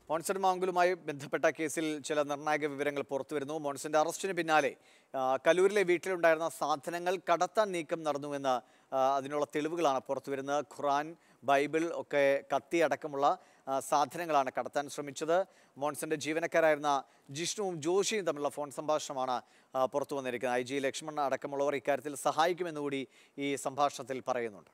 മോൺസൺ മാങ്കുലുമായി ബന്ധപ്പെട്ട കേസിൽ ചില നിർണായക വിവരങ്ങൾ പുറത്തുവരുന്നു മോൺസന്റെ അറസ്റ്റിന് പിന്നാലെ ആ, കലൂരിലെ വീട്ടിലുണ്ടായിരുന്ന സാധനങ്ങൾ കടത്താൻ നീക്കം നടന്നുവെന്ന് ആ, അതിനുള്ള തെളിവുകളാണ് പുറത്തുവരുന്നത് ഖുറാൻ ബൈബിൾ ഒക്കെ കത്തി അടക്കമുള്ള ആ, സാധനങ്ങളാണ് കടത്താൻ ശ്രമിച്ചത് മോൺസന്റെ ജീവനക്കാരായിരുന്ന ജിഷ്ണുവും ജോഷിയും തമ്മിലുള്ള ഫോൺ സംഭാഷണമാണ് ആ, പുറത്തു വന്നിരിക്കുന്നത് ഐ ജി ലക്ഷ്മൺ അടക്കമുള്ളവർ ഇക്കാര്യത്തിൽ സഹായിക്കുമെന്നുകൂടി ഈ സംഭാഷണത്തിൽ പറയുന്നുണ്ട്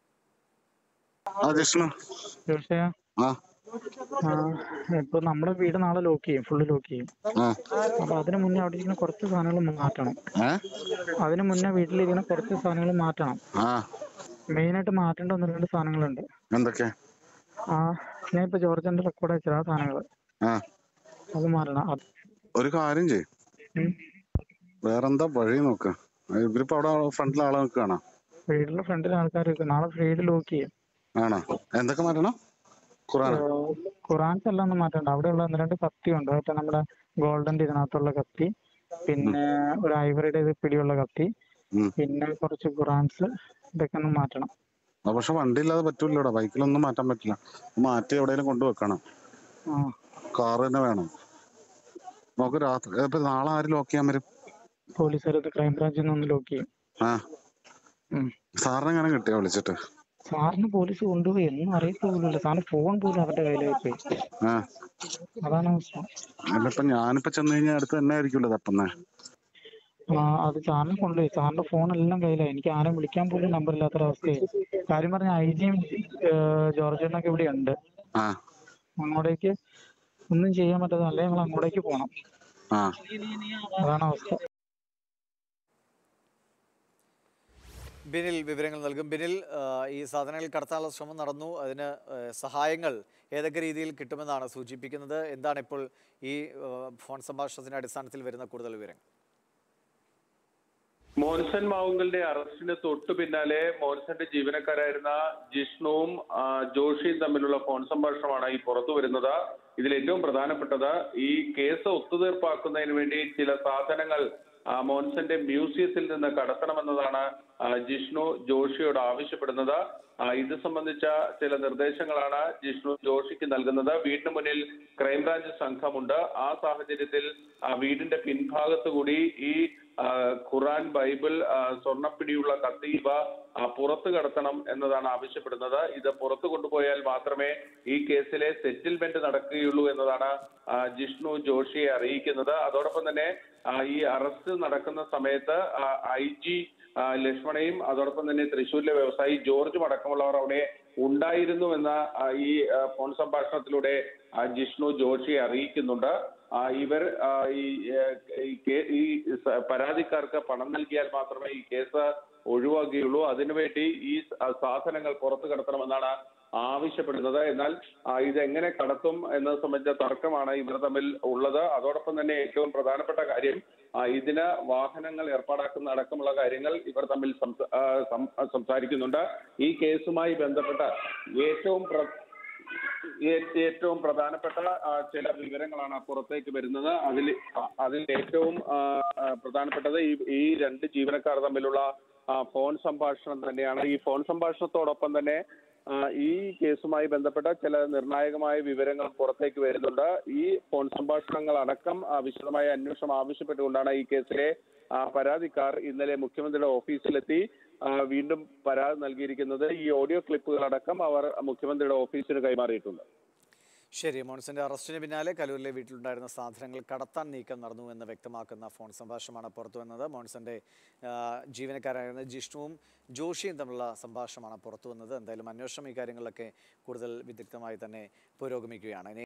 ആ ജിഷ്ണു ജോഷയ ആ ഇപ്പൊ നമ്മുടെ വീട് നാളെ ലോക്ക് ചെയ്യും ഫുള്ള് ലോക്ക് ചെയ്യും ആ അപ്പൊ അതിന് മുന്നേ അവിടെ ഇരിക്കുന്ന കുറച്ച് സാധനങ്ങൾ മാറ്റണം ഏ അതിന് മുന്നേ വീട്ടിലിരിക്കുന്ന കുറച്ച് സാധനങ്ങൾ മാറ്റണം ആ മെയിൻ ആയിട്ട് മാറ്റേണ്ട ഒന്ന് രണ്ട് സാധനങ്ങളുണ്ട് എന്തൊക്കെ ആ ഞാൻ ഇപ്പൊ ജോർജന്റെ റെക്കോർഡ് വെച്ചത് ആ സാധനങ്ങൾ ആ അത് മാറണം അത് ഒരു കാര്യം ചെയ് ഉം. വേറെന്താ വഴി നോക്ക് ഇവരിപ്പോ അവിടെ ഫ്രണ്ടിൽ ആളെ നിൽക്കുകയാണോ വീടിന്റെ ഫ്രണ്ടിൽ ആൾക്കാർ വെക്കും നാളെ വീട് ലോക്ക് ചെയ്യും ആണോ എന്തൊക്കെ മാറ്റണം ഖുറാൻ ഏഹ് ഖുറാൻസ് എല്ലാം ഒന്നും മാറ്റണ്ട അവിടെയുള്ള ഒന്ന് രണ്ട് കത്തി ഉണ്ട് മറ്റേ നമ്മുടെ ഗോൾഡന്റെ ഇതിനകത്തുള്ള കത്തി പിന്നെ ഒരു ഐവറിയുടെ ഇത് പിടിയുള്ള കത്തി ഉം. പിന്നെ കുറച്ച് ഖുറാൻസ് ഇതൊക്കെ ഒന്ന് മാറ്റണം ആ, പക്ഷെ വണ്ടി ഇല്ലാതെ പറ്റൂലടാ ബൈക്കിലൊന്നും മാറ്റാൻ പറ്റില്ല മാറ്റി എവിടെയെങ്കിലും കൊണ്ടുവെക്കണം ആ കാർ തന്നെ വേണം നമുക്ക് രാത്രി ഇപ്പൊ നാളെ ആര് ലോക്ക് ചെയ്യാൻ വരും പോലീസുകാരത്ത് ക്രൈംബ്രാഞ്ചിൽ നിന്ന് ഒന്ന് ലോക്ക് ചെയ്യും ആ ഉം. സാറിനെ എങ്ങനെ കിട്ടിയാ വിളിച്ചിട്ട് സാറിന് പോലീസ് കൊണ്ടുപോയി ഒന്നും അറിയത്തോലുമില്ല സാറിന് ഫോൺ പോലും അവരുടെ കയ്യിലായി പോയി ആ അതാണ് അവസ്ഥ അല്ല ഇപ്പൊ ഞാനിപ്പോ ചെന്ന് കഴിഞ്ഞാൽ അടുത്ത് തന്നെ ആയിരിക്കുമല്ലോ തപ്പുന്നേ ആ അത് സാറിനെ കൊണ്ടുപോയി സാറിന്റെ ഫോൺ എല്ലാം കയ്യിലായി എനിക്ക് ആരും വിളിക്കാൻ പോലും നമ്പർ ഇല്ലാത്തൊരവസ്ഥയായി കാര്യം പറഞ്ഞ ഐ ജിയും ജോർജനൊക്കെ ഇവിടെ ഉണ്ട് ആ അങ്ങോട്ടേക്ക് ഒന്നും ചെയ്യാൻ പറ്റാതെ അല്ലെങ്കിൽ ഞങ്ങൾ അങ്ങോട്ടേക്ക് പോകണം ആ അതാണ് അവസ്ഥ ബിനിൽ വിവരങ്ങൾ നൽകും ബിനിൽ ആ, ഈ സാധനങ്ങൾ കടത്താനുള്ള ശ്രമം നടന്നു അതിന് ആ, സഹായങ്ങൾ ഏതൊക്കെ രീതിയിൽ കിട്ടുമെന്നാണ് സൂചിപ്പിക്കുന്നത് എന്താണ് ഇപ്പോൾ ഈ ആ, ഫോൺ സംഭാഷണത്തിന്റെ അടിസ്ഥാനത്തിൽ വരുന്ന കൂടുതൽ വിവരങ്ങൾ മോൻസൺ മാവുങ്കലിന്റെ അറസ്റ്റിന് തൊട്ടു പിന്നാലെ മോൻസന്റെ ജീവനക്കാരായിരുന്ന ജിഷ്ണുവും ആ, ജോഷിയും തമ്മിലുള്ള ഫോൺ സംഭാഷണമാണ് ഈ പുറത്തു വരുന്നത് ഇതിൽ ഏറ്റവും പ്രധാനപ്പെട്ടത് ഈ കേസ് ഒത്തുതീർപ്പാക്കുന്നതിന് വേണ്ടി ചില സാധനങ്ങൾ ആ, മോൻസന്റെ മ്യൂസിയത്തിൽ നിന്ന് കടത്തണമെന്നതാണ് ആ, ജിഷ്ണു ജോഷിയോട് ആവശ്യപ്പെടുന്നത് ആ, ഇത് സംബന്ധിച്ച ചില നിർദ്ദേശങ്ങളാണ് ജിഷ്ണു ജോഷിക്ക് നൽകുന്നത് വീടിന് മുന്നിൽ ക്രൈംബ്രാഞ്ച് സംഘമുണ്ട് ആ സാഹചര്യത്തിൽ ആ, വീടിന്റെ പിൻഭാഗത്ത് കൂടി ഈ ആ, ഖുറാൻ ബൈബിൾ ആ, സ്വർണ്ണപ്പിടിയുള്ള കത്തി ഇവ ആ, പുറത്തു കടത്തണം എന്നതാണ് ആവശ്യപ്പെടുന്നത് ഇത് പുറത്തു കൊണ്ടുപോയാൽ മാത്രമേ ഈ കേസിലെ സെറ്റിൽമെന്റ് നടക്കുകയുള്ളൂ എന്നതാണ് ആ, ജിഷ്ണു ജോഷിയെ അറിയിക്കുന്നത് അതോടൊപ്പം തന്നെ ആ, ഈ അറസ്റ്റ് നടക്കുന്ന സമയത്ത് ഐ ജി ലക്ഷ്മണയും അതോടൊപ്പം തന്നെ തൃശ്ശൂരിലെ വ്യവസായി ജോർജും അടക്കമുള്ളവർ അവിടെ ഉണ്ടായിരുന്നുവെന്ന ആ, ഈ ആ, ഫോൺ സംഭാഷണത്തിലൂടെ ആ, ജിഷ്ണു ജോഷിയെ അറിയിക്കുന്നുണ്ട് ആ, ഇവർ ആ, ഈ ഏ, ഈ കേ- ഈ സ- പരാതിക്കാർക്ക് പണം നൽകിയാൽ മാത്രമേ ഈ കേസ് ഒഴിവാക്കുകയുള്ളൂ അതിനുവേണ്ടി ഈ സ- സാധനങ്ങൾ പുറത്തു കടത്തണമെന്നാണ് ആവശ്യപ്പെടുന്നത് എന്നാൽ ആ, ഇതെങ്ങനെ കടത്തും എന്നത് സംബന്ധിച്ച തർക്കമാണ് ഇവർ തമ്മിൽ ഉള്ളത് അതോടൊപ്പം തന്നെ ഏറ്റവും പ്രധാനപ്പെട്ട കാര്യം ആ, ഇതിന് വാഹനങ്ങൾ ഏർപ്പാടാക്കുന്ന അടക്കമുള്ള കാര്യങ്ങൾ ഇവർ തമ്മിൽ സംസ- ആ, സം- സംസാരിക്കുന്നുണ്ട് ഈ കേസുമായി ബന്ധപ്പെട്ട ഏറ്റവും പ്ര- ഏ- ഏറ്റവും പ്രധാനപ്പെട്ട ആ, ചില വിവരങ്ങളാണ് പുറത്തേക്ക് വരുന്നത് അതിൽ ആ, അതിൽ ഏറ്റവും ആ, ആ, പ്രധാനപ്പെട്ടത് ഈ ഈ രണ്ട് ജീവനക്കാർ തമ്മിലുള്ള ആ, ഫോൺ സംഭാഷണം തന്നെയാണ് ഈ ഫോൺ സംഭാഷണത്തോടൊപ്പം തന്നെ ആ, ഈ കേസുമായി ബന്ധപ്പെട്ട ചില നിർണായകമായ വിവരങ്ങൾ പുറത്തേക്ക് വരുന്നുണ്ട് ഈ ഫോൺ സംഭാഷണങ്ങൾ അടക്കം ആ, വിശദമായ അന്വേഷണം ആവശ്യപ്പെട്ടുകൊണ്ടാണ് ഈ കേസിലെ ആ, പരാതിക്കാർ ഇന്നലെ മുഖ്യമന്ത്രിയുടെ ഓഫീസിലെത്തി ആ, വീണ്ടും പരാതി നൽകിയിരിക്കുന്നത് ഈ ഓഡിയോ ക്ലിപ്പുകളടക്കം അവർ മുഖ്യമന്ത്രിയുടെ ഓഫീസിന് കൈമാറിയിട്ടുണ്ട് ശരി മോൺസന്റെ അറസ്റ്റിന് പിന്നാലെ കലൂരിലെ വീട്ടിലുണ്ടായിരുന്ന സാധനങ്ങൾ കടത്താൻ നീക്കം നടന്നു എന്ന് വ്യക്തമാക്കുന്ന ഫോൺ സംഭാഷണമാണ് പുറത്തു വന്നത് മോൺസന്റെ ആ, ജീവനക്കാരായിരുന്ന ജിഷ്ണുവും ജോഷിയും തമ്മിലുള്ള സംഭാഷണമാണ് പുറത്തു വന്നത് എന്തായാലും അന്വേഷണം ഈ കാര്യങ്ങളിലൊക്കെ കൂടുതൽ വിദഗ്ധമായി തന്നെ പുരോഗമിക്കുകയാണ് ഇനി